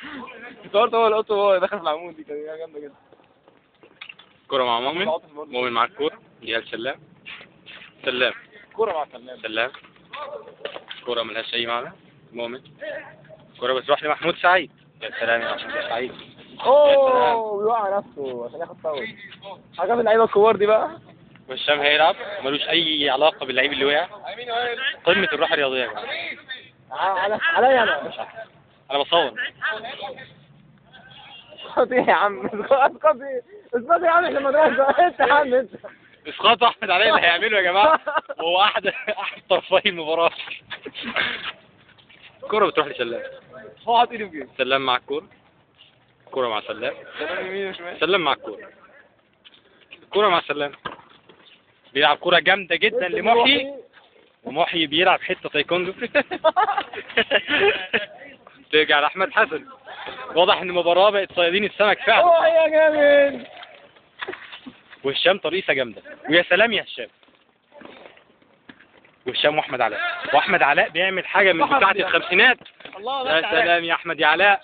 صورت هو لقيته هو داخل في العمود دي كانت جامده جدا كرة مع مؤمن عاطف برضه. مؤمن مع الكورة جهال سلام سلام كوره مع سلام سلام كرة ملهاش أي معنى مؤمن كرة بتروح لمحمود سعيد يا سلام يا محمود سعيد اوه بيوقع نفسه عشان ياخد فاول حاجه من اللعيبه الكبار دي بقى وهشام هيلعب ملوش أي علاقة باللعيب اللي وقع قمة الروح الرياضية يا جماعة على عليا انا أنا بصور اسقط ايه يا عم اسقط ايه اسقط يا عم احنا مدرسه انت يا عم انت اسقاط احمد علي اللي هيعمله يا جماعه وهو احد احد طرفي المباراه الكرة بتروح لسلام هو حاطط ايده في جيبه سلام مع الكورة الكورة مع سلام تمام يمين وشمال سلام مع الكورة الكورة مع سلام بيلعب كورة جامدة جدا لمحيي ومحيي بيلعب حتة تايكوندو ترجع لأحمد حسن واضح ان المباراة بقت صيادين السمك فعلا اوه يا جامد وهشام طريقة جامدة ويا سلام يا هشام وهشام واحمد علاء واحمد علاء بيعمل حاجة من بتاعة الخمسينات الله يا سلام يا احمد يا علاء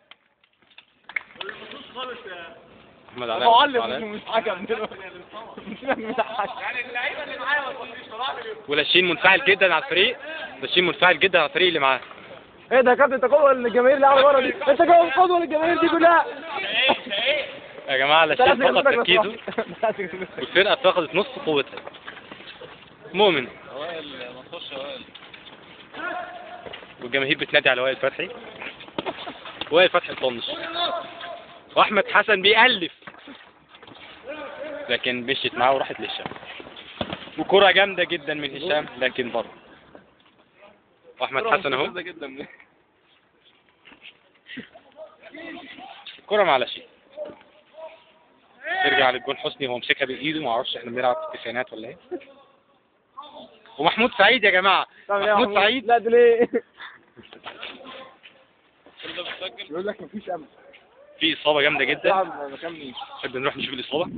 احمد علاء معلم علاء. مش حكم دلوقتي مش حكم ولاشين منفعل جدا على الفريق لاشين منفعل جدا على الفريق اللي معاه ايه ده يا كابتن انت قدوه للجماهير اللي قاعده ورا دي انت جاي قدوه للجماهير دي كلها يا جماعة لاشين فقد تركيزه تركيزه والفرقة فقدت نص قوتها مؤمن والجماهير بتنادي على وائل فتحي وائل فتحي طنش واحمد حسن بيألف لكن مشيت معاه وراحت لهشام وكرة جامدة جدا من هشام لكن بره واحمد حسن اهو جدا كرة مع لاشين ترجع للجون حسني هو مسكها بايده ما اعرفش احنا بنلعب في التسعينات ولا ايه ومحمود سعيد يا جماعه محمود سعيد لا ده ليه يقول لك مفيش امل في اصابه جامده جدا لعب مكان مين نحب نروح نشوف الاصابه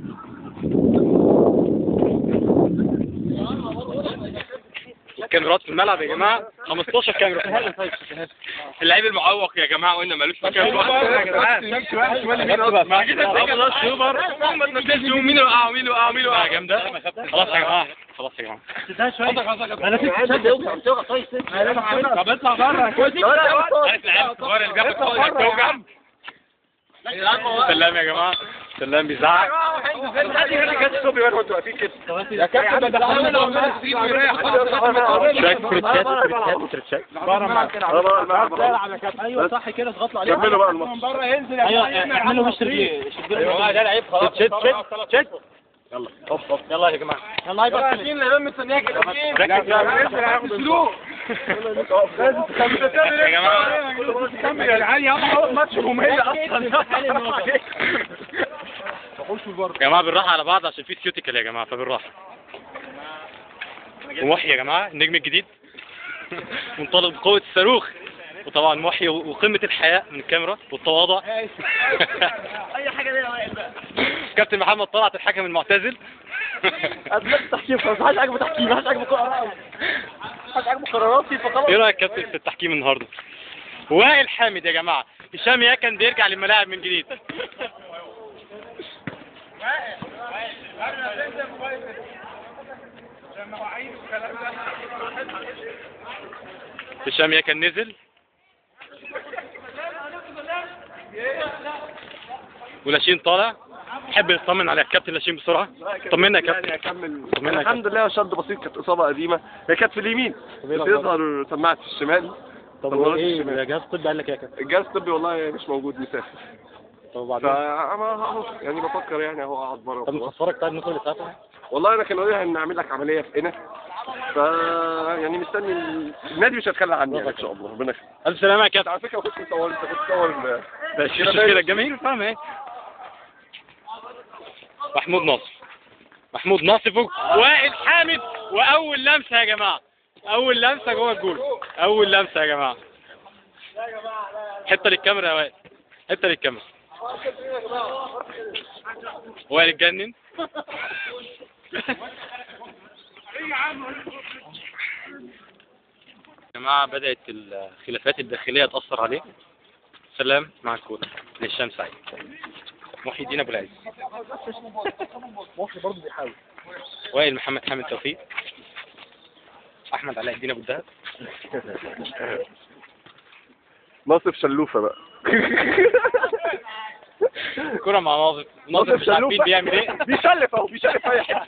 الكاميرات في الملعب يا جماعه 15 كاميرا في الملعب اللعيب المعوق يا جماعه قلنا مالوش مكان يا جدعان شمال شمال يمين أصلاً. سوبر ما تنزلش مين اللي وقع مين اللي وقع مين اللي وقع جامده خلاص يا جماعه خلاص يا جماعه طب اطلع بره عارف العيال الصغار اللي بياخد حقنة بتوجع سلام يا جماعه سلام بيزعق يا كابتن ده شويه ستريتشات ستريتشات ستريتشات ايوه صح كده اضغط له عليه كملوا بقى الماتش بره ينزل ايوه اعملوا مش رجليه ده لعيب خلاص شد شد شد يلا هوب هوب يلا يا جماعه يلا يبقى ركز يا جماعه كمل يا العيال يلا ماتش ممل اصلا يا جماعه بالراحه على بعض عشان في سيوتيكال يا جماعه فبالراحه ومحي يا جماعه النجم الجديد منطلق بقوه الصاروخ وطبعا محي وقمه الحياء من الكاميرا والتواضع اي حاجه ليها واقف بقى كابتن محمد طلعت الحكم المعتزل ادلت التحكيم خلاص محدش عاجبه تحكيم محدش عاجبه قرارات محدش عاجبه قراراتي فخلاص ايه رايك يا كابتن في التحكيم النهارده وائل حامد يا جماعه هشام ياكن بيرجع للملاعب من جديد هشام ياكن نزل ولاشين طالع تحب نطمن على الكابتن لاشين بسرعه طمنا يا كابتن اكمل طمنا يا الحمد لله شد بسيط كانت اصابه قديمه هي كانت في اليمين بس يظهر سماعه في الشمال طب طب ايه الشمال. جهاز الطب قال لك ايه يا كابتن الجهاز الطبي والله مش موجود مسافر طب وبعدين فانا اهو يعني بفكر يعني اهو اقعد بره طب وخلاص. مخسرك طيب نوصل لساعتها والله انا كانوا قالوا لي هنعمل لك عمليه في هنا ف يعني مستني ال- النادي مش هيتخلى عني يعني ان شاء الله ربنا يخليك الف سلامه يا كابتن على فكره كنت مصور انت كنت مصور ال- مش مشكله الجماهير فاهمه ايه محمود ناصر محمود ناصر فوق وائل حامد واول لمسه يا جماعه اول لمسه جوه الجول اول لمسه يا جماعه حته للكاميرا يا وائل حته للكاميرا وائل اتجنن يا جماعه بدات الخلافات الداخليه تاثر عليه سلام مع الكورة لهشام سعيد محي الدين ابو العز مصر برضه بيحاول وائل محمد حامد توفيق احمد علاء الدين ابو الدهب ناصف شلوفة بقى كرة مع ناصف ناصف مش عارفين بيعمل ايه بيشلف اهو بيشلف اي حته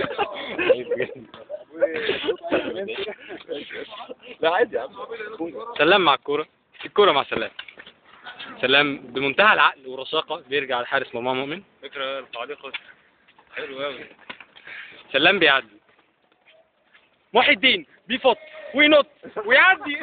لا عادي يا عم سلام مع الكورة الكورة مع سلام سلام بمنتهى العقل والرشاقة بيرجع لحارس مرمى مؤمن فكرة التعليق حلو قوي سلام بيعدي محي الدين بيفط وينط ويعدي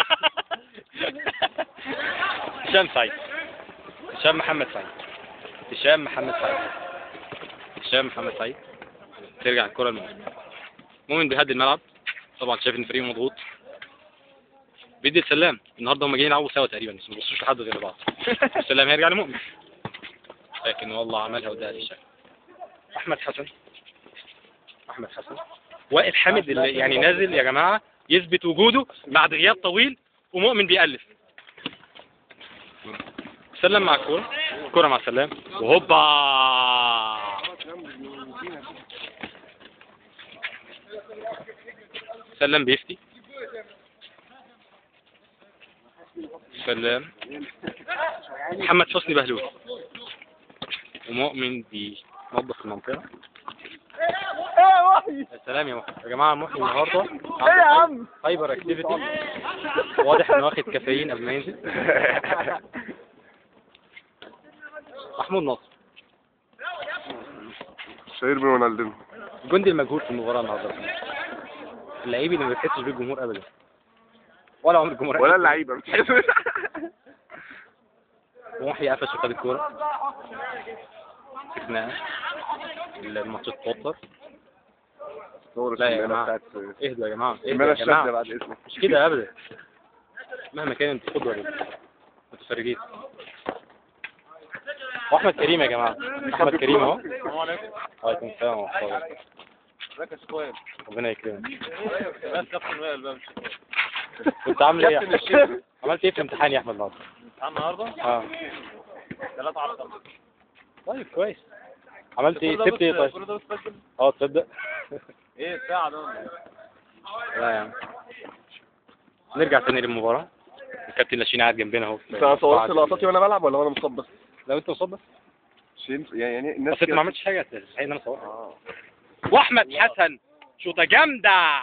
هشام سعيد هشام محمد سعيد هشام محمد سعيد هشام محمد سعيد ترجع الكرة لمؤمن مؤمن بيهدي الملعب طبعا شايف ان فريقه مضغوط بيدي لسلام النهارده هم جايين يلعبوا سوا تقريبا بس ما بيبصوش لحد غير بعض سلام هيرجع لمؤمن لكن والله عملها وده هشام احمد حسن احمد حسن وائل حامد اللي يعني نازل يا جماعه يثبت وجوده بعد غياب طويل ومؤمن بيألف سلم مع الكوره الكوره مع سلام وهوبا سلم بيفتي سلام محمد حسني بهلول ومؤمن بينظف المنطقه ايه وحي يا سلام يا محمد يا جماعه محمد النهارده ايه يا عم هايبر اكتيفيتي واضح انه واخد كافيين قبل ما ينزل محمود نصر شهير بن رونالدينو الجندي المجهول في المباراه النهارده اللعيب اللي ما بيحسش بيه الجمهور ابدا ولا عمر الجمهور ولا اللعيبه بتحس ومحي قفش وخد الكوره خناقه الماتش اتوتر صور لا يا الشمالة جماعة. بتاعت اهدوا يا جماعه اهدوا الشمالة يا الشاذة جماعه بعد اسمك مش كده ابدا مهما كان انتوا قدوه متفرجين واحمد كريم يا جماعه احمد كريم اهو وعليكم السلام ورحمه الله وبركاته. ربنا يكرمك بس كابتن وائل بقى مش كنت عامل ايه يا كابتن احمد الشيخ. عملت ايه في الامتحان يا احمد النهارده النهارده اه 3 على 5 طيب كويس عملت ايه سبت ايه طيب كل ده بتسجل اه تصدق ايه الساعة ده لا يا عم نرجع تاني للمباراه الكابتن لاشين قاعد جنبنا اهو انت انا صورت لقطاتي وانا بلعب ولا وانا مصاب بس؟ لو انت مصاب بس شيل يعني الناس بس انت كده- ما عملتش حاجه تستحق ان انا اصورها آه. واحمد حسن شوطه جامده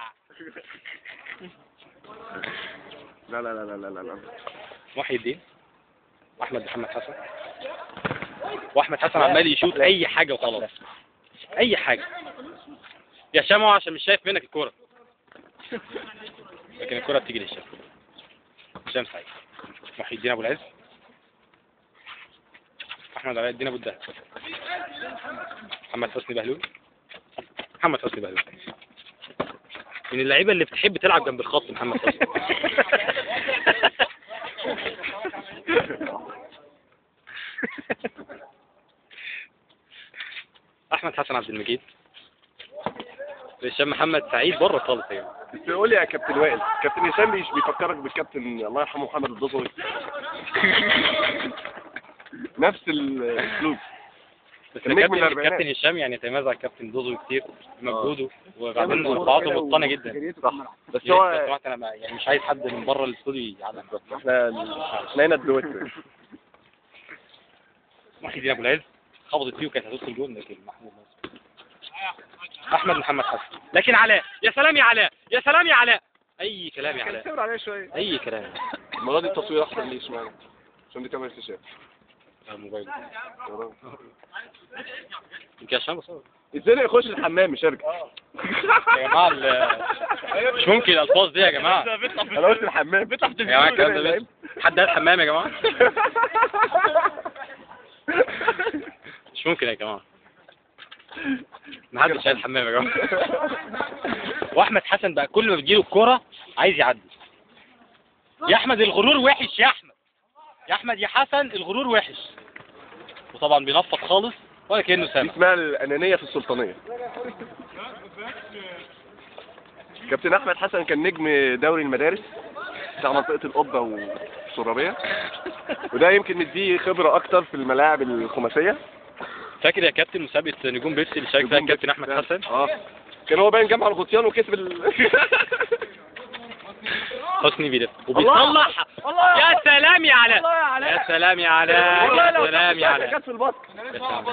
لا لا لا لا لا لا محي الدين احمد محمد حسن واحمد حسن عمال يشوط اي حاجه وخلاص اي حاجه يا هشام هو عشان مش شايف منك الكوره لكن الكوره بتيجي لهشام هشام سعيد محي الدين ابو العز احمد علاء الدين ابو الدهب محمد حسني بهلول محمد حسني بهلول من اللعيبه اللي بتحب تلعب جنب الخط محمد حسني احمد حسن عبد المجيد هشام محمد سعيد بره خالص يا جماعه بس قول لي يا كابتن وائل كابتن هشام مش بيفكرك بالكابتن الله يرحمه محمد الضبوي نفس الاسلوب بس النجم الكابتن الأربعينات. الكابتن هشام يعني يتميز على الكابتن دوزو كتير بمجهوده وبعدين قطعاته متقنه جدا صح بس لو هو سمحت انا ما- يعني مش عايز حد من بره الاستوديو يعلم احنا احنا هنا الدويتو محي الدين ابو العز خبطت فيه وكانت هتدخل جول لكن محمود نصر احمد محمد حسن لكن علاء يا سلام يا علاء يا سلام يا علاء اي كلام يا علاء صبر عليه شويه اي كلام المره دي التصوير احسن ليه اشمعنى عشان دي كاميرا الشاشه على الموبايل يمكن عشان بصور ازاي يخش الحمام مش ارجع يا جماعه ال- مش ممكن الالفاظ دي يا جماعه انا قلت الحمام يا جماعه الكلام ده بس. حد قال حمام يا جماعه مش ممكن يا جماعه ما حدش قال حمام يا جماعه واحمد حسن بقى كل ما بتجيله الكوره عايز يعدي يا احمد الغرور وحش يا احمد يا احمد يا حسن الغرور وحش وطبعا بينفض خالص ولا كانه دي سامع اسمها الانانيه في السلطانيه كابتن احمد حسن كان نجم دوري المدارس بتاع منطقه القبه و... السرابيه وده يمكن مديه خبره اكتر في الملاعب الخماسيه فاكر يا كابتن مسابقة نجوم بيبسي اللي شارك فيها الكابتن أحمد حسن اه كان هو باين جمع الغطيان وكسب ال... حسني بيلف وبيصلح الله يا سلام يا علاء الله يا علاء. يا سلام يا علاء والله يا لو سلام يا علاء كانت في البطن يا سلام.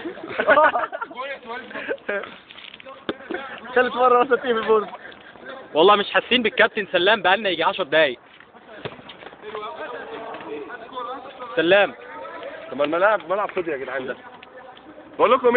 ثالث مرة وصلت فيه في البورد والله مش حاسين بالكابتن سلام بقالنا يجي 10 دقايق سلام طب ما الملاعب ملعب فاضي يا جدعان ده بقول لكم